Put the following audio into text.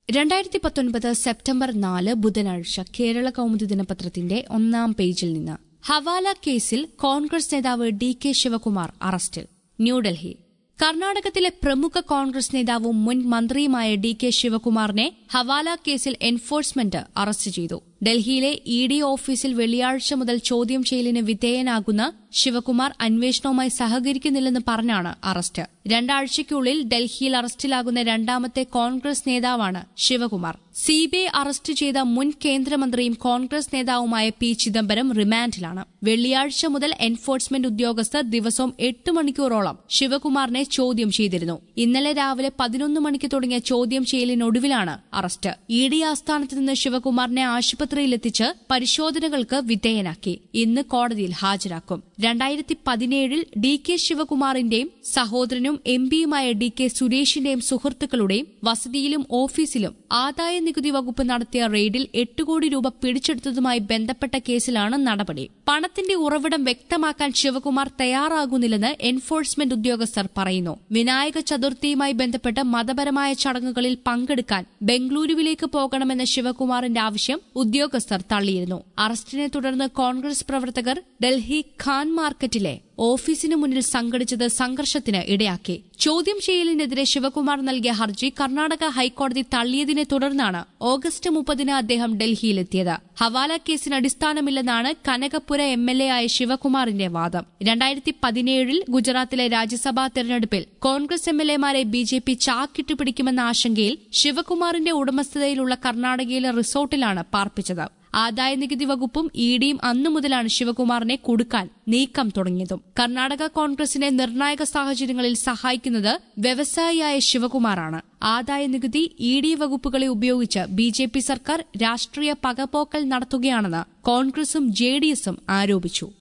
രണ്ടായിരത്തി പത്തൊൻപത് സെപ്റ്റംബർ നാല് ബുധനാഴ്ച കേരള കൗമുദി ദിനപത്രത്തിന്റെ ഒന്നാം പേജിൽ നിന്ന് ഹവാല കേസിൽ കോൺഗ്രസ് നേതാവ് ഡി കെ ശിവകുമാർ അറസ്റ്റിൽ ന്യൂഡൽഹി കർണാടകത്തിലെ പ്രമുഖ കോൺഗ്രസ് നേതാവും മുൻ മന്ത്രിയുമായ ഡി കെ ശിവകുമാറിനെ ഹവാല കേസിൽ എൻഫോഴ്സ്മെന്റ് അറസ്റ്റ് ചെയ്തു ഡൽഹിയിലെ ഇ ഡി ഓഫീസിൽ വെള്ളിയാഴ്ച മുതൽ ചോദ്യം ചെയ്യലിന് വിധേയനാകുന്ന ശിവകുമാർ അന്വേഷണവുമായി സഹകരിക്കുന്നില്ലെന്ന് പറഞ്ഞാണ് അറസ്റ്റ് രണ്ടാഴ്ചയ്ക്കുള്ളിൽ ഡൽഹിയിൽ അറസ്റ്റിലാകുന്ന രണ്ടാമത്തെ കോൺഗ്രസ് നേതാവാണ് ശിവകുമാർ സിബിഐ അറസ്റ്റ് ചെയ്ത മുൻ കേന്ദ്രമന്ത്രിയും കോൺഗ്രസ് നേതാവുമായ പി ചിദംബരം റിമാൻഡിലാണ് വെള്ളിയാഴ്ച മുതൽ എൻഫോഴ്സ്മെന്റ് ഉദ്യോഗസ്ഥർ ദിവസവും എട്ട് മണിക്കൂറോളം ശിവകുമാറിനെ ചോദ്യം ചെയ്തിരുന്നു ഇന്നലെ രാവിലെ പതിനൊന്ന് മണിക്ക് തുടങ്ങിയ ചോദ്യം ചെയ്യലിനൊടുവിലാണ് അറസ്റ്റ് ഇ ഡി ആസ്ഥാനത്ത് നിന്ന് ശിവകുമാറിനെ ആശുപത്രിയിലെത്തിച്ച് പരിശോധനകൾക്ക് വിധേയനാക്കി ഇന്ന് കോടതിയിൽ ഹാജരാക്കും രണ്ടായിരത്തി പതിനേഴിൽ ഡി കെ ശിവകുമാറിന്റെയും സഹോദരനും എം പിയുമായ ഡി കെ സുരേഷിന്റെയും സുഹൃത്തുക്കളുടെയും വസതിയിലും ഓഫീസിലും ആദായ നികുതി വകുപ്പ് നടത്തിയ റെയ്ഡിൽ എട്ട് കോടി രൂപ പിടിച്ചെടുത്തതുമായി ബന്ധപ്പെട്ട കേസിലാണ് നടപടി പണത്തിന്റെ ഉറവിടം വ്യക്തമാക്കാൻ ശിവകുമാർ തയ്യാറാകുന്നില്ലെന്ന് എൻഫോഴ്സ്മെന്റ് ഉദ്യോഗസ്ഥർ പറയുന്നു വിനായക ചതുർത്ഥിയുമായി ബന്ധപ്പെട്ട് മതപരമായ ചടങ്ങുകളിൽ പങ്കെടുക്കാൻ ബംഗളൂരുവിലേക്ക് പോകണമെന്ന ശിവകുമാറിന്റെ ആവശ്യം ഉദ്യോഗസ്ഥർ തള്ളിയിരുന്നു അറസ്റ്റിനെ തുടർന്ന് കോൺഗ്രസ് പ്രവർത്തകർ ഡൽഹി ഖാൻ മാർക്കറ്റിലെ ഓഫീസിന് മുന്നിൽ സംഘടിച്ചത് സംഘർഷത്തിന് ഇടയാക്കി ചോദ്യം ചെയ്യലിനെതിരെ ശിവകുമാർ നൽകിയ ഹർജി കർണാടക ഹൈക്കോടതി തള്ളിയതിനെ തുടർന്നാണ് ഓഗസ്റ്റ് മുപ്പതിന് അദ്ദേഹം ഡൽഹിയിലെത്തിയത് ഹവാല കേസിന് അടിസ്ഥാനമില്ലെന്നാണ് കനകപുര എം എൽ എ ആയ ശിവകുമാറിന്റെ വാദം രണ്ടായിരത്തി പതിനേഴിൽ ഗുജറാത്തിലെ രാജ്യസഭാ തെരഞ്ഞെടുപ്പിൽ കോൺഗ്രസ് എം എൽ എമാരെ ബി ജെ പി ചാക്കിട്ട് പിടിക്കുമെന്ന ആശങ്കയിൽ ശിവകുമാറിന്റെ ഉടമസ്ഥതയിലുള്ള കർണാടകയിലെ റിസോർട്ടിലാണ് പാർപ്പിച്ചത് ആദായനികുതി വകുപ്പും ഇ ഡിയും അന്നു മുതലാണ് ശിവകുമാറിനെ കൊടുക്കാൻ നീക്കം തുടങ്ങിയതും കർണാടക കോൺഗ്രസിനെ നിർണായക സാഹചര്യങ്ങളിൽ സഹായിക്കുന്നത് വ്യവസായിയായ ശിവകുമാറാണ് ആദായനികുതി ഇ ഡി വകുപ്പുകളെ ഉപയോഗിച്ച് ബി ജെ പി സർക്കാർ രാഷ്ട്രീയ പകപോക്കൽ നടത്തുകയാണെന്ന് കോൺഗ്രസും ജെ ഡി എസും ആരോപിച്ചു